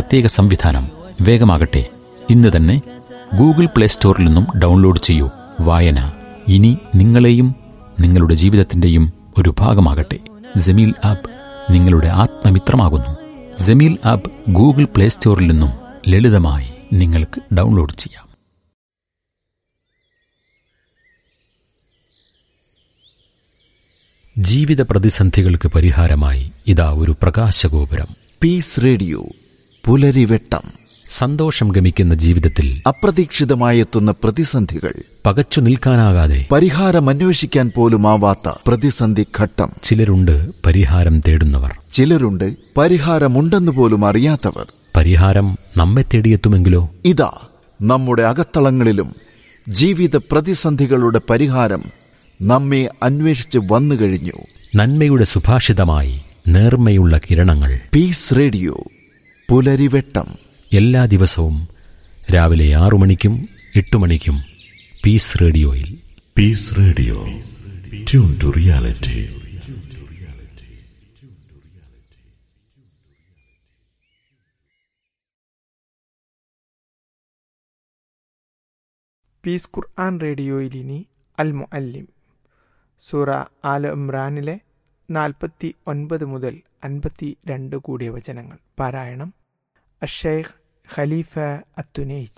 പ്രത്യേക സംവിധാനം വേഗമാകട്ടെ ഇന്ന് തന്നെ ഗൂഗിൾ പ്ലേ സ്റ്റോറിൽ നിന്നും ഡൗൺലോഡ് ചെയ്യൂ വായന ഇനി നിങ്ങളെയും നിങ്ങളുടെ ജീവിതത്തിന്റെയും ഒരു ഭാഗമാകട്ടെ ജമീൽ ആപ്പ് നിങ്ങളുടെ ആത്മമിത്രമാകുന്നു ജമീൽ ആപ്പ് ഗൂഗിൾ പ്ലേ സ്റ്റോറിൽ നിന്നും ലളിതമായി നിങ്ങൾക്ക് ഡൗൺലോഡ് ചെയ്യാം ജീവിത പ്രതിസന്ധികൾക്ക് പരിഹാരമായി ഇതാ ഒരു പ്രകാശഗോപുരം പീസ് റേഡിയോ പുലരിവെട്ടം സന്തോഷം ഗമിക്കുന്ന ജീവിതത്തിൽ അപ്രതീക്ഷിതമായെത്തുന്ന പ്രതിസന്ധികൾ പകച്ചു നിൽക്കാനാകാതെ പരിഹാരം അന്വേഷിക്കാൻ പോലുമാവാത്ത പ്രതിസന്ധി ഘട്ടം ചിലരുണ്ട് പരിഹാരം തേടുന്നവർ ചിലരുണ്ട് പരിഹാരമുണ്ടെന്ന് പോലും അറിയാത്തവർ പരിഹാരം നമ്മെ തേടിയെത്തുമെങ്കിലോ ഇതാ നമ്മുടെ അകത്തളങ്ങളിലും ജീവിത പ്രതിസന്ധികളുടെ പരിഹാരം നമ്മെ അന്വേഷിച്ച് വന്നു കഴിഞ്ഞു നന്മയുടെ സുഭാഷിതമായി നേർമ്മയുള്ള കിരണങ്ങൾ പീസ് റേഡിയോ പുലരിവെട്ടം എല്ലാ ദിവസവും രാവിലെ ആറു മണിക്കും എട്ടു മണിക്കും പീസ് റേഡിയോയിൽ Peace Radio. Tune to reality. Peace Quran റേഡിയോയിൽ ഇനി അൽ മുഅല്ലിം സൂറ ആല ഇമ്രാനിലെ നാൽപ്പത്തി ഒൻപത് മുതൽ അൻപത്തി രണ്ട് കൂടിയ വചനങ്ങൾ പാരായണം അഷേഖ് ഖലീഫ അത്തുനൈജി